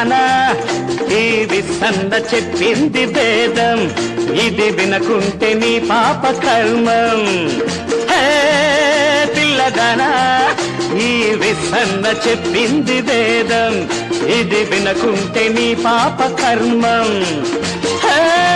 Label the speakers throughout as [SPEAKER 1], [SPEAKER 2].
[SPEAKER 1] పిల్లదానా ఈ విసన్న చెప్పింది వేదం ఇది వినకుంటే నీ పాప కర్మం హే పిల్లదానా ఈ విసన్న చెప్పింది వేదం ఇది వినకుంటే నీ పాప కర్మం హే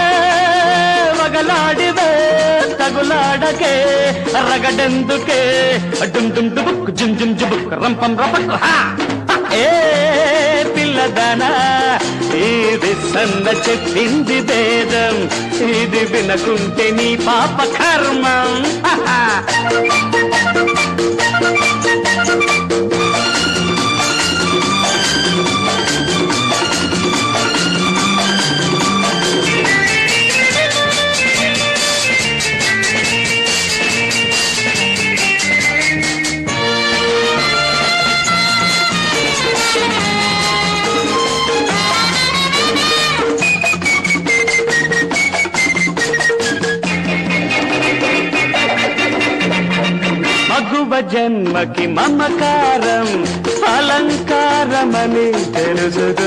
[SPEAKER 1] మగలాడివే తగులాడకే రగడెందుకే డుమ్ డుమ్ డుబుక్ జుమ్ జుమ్ జుబుక్ రంపం రపక్ హా హా, ఏ పిల్లదానా ఇది సన్న చెప్పింది వేదం ఇది వినకుంటే నీ పాప కర్మం హా, హా. మగువ జన్మకి మమకారం అలంకారమని తెలుసుదు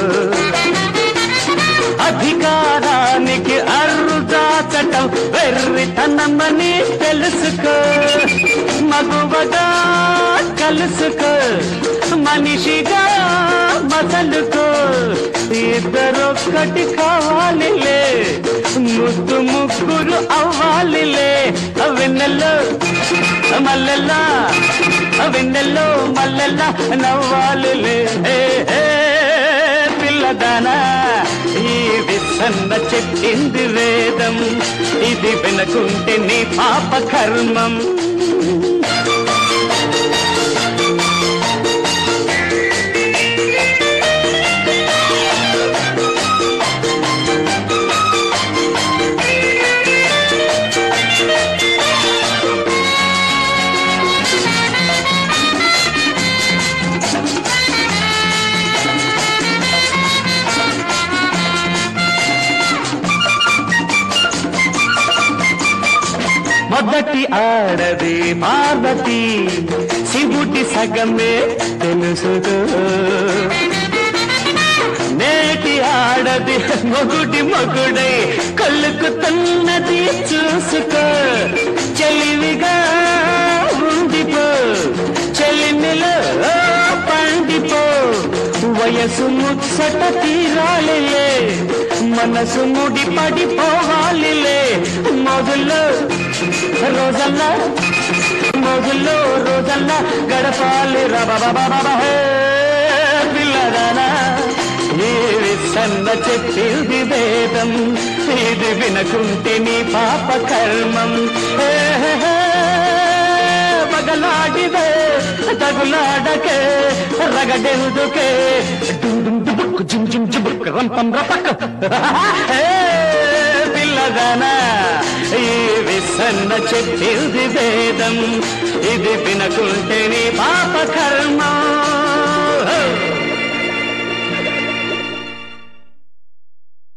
[SPEAKER 1] అధికారానికి అర్రుదాచటం వెర్రితనమని తెలుసుకో మగువగా కలుసుకో మనిషిగా మసలుకో ఇద్దరొక్కటి కావాలిలే ముద్దు ముగ్గురు అవ్వాలిలే వెన్నెల్లో మల్లెల్లా వెన్నెల్లో మల్లెల్లా నవ్వాలిలే ఏ, ఏ, పిల్లదానా ఈ విసన్న చెప్పింది వేదం ఇది వినకుంటే నీ పాప కర్మం మొదటి ఆడది పార్వతి శివుడి సగమే తెలుసుదు నేటి ఆడది మొగుడి మొగుడై కలుకుతున్నది చూసుకో చెలివిగా ఉండిపో చెలిమిలో పండిపో వయసు ముచ్చట తీరాలిలే మనసు ముడి పడిపోవాలిలే మొదలు రోజల్లా మొదల్లో రోజల్లా గడపాలి రబాబాబా పిల్లరానా ఈ విసన్న చెప్పింది వేదం ఇది వినకుంటే నీ పాప కర్మం ఏ, మగలాడివే తగులాడకే రగడెందుకే డుమ్ డుమ్ డుబుక్ జుమ్ జుమ్ జుబుక్ రంపం రపక్ ఏ, పిల్లగానా ఈ విసన్న చెప్పింది వేదం ఇది వినకుంటే నీ పాప కర్మం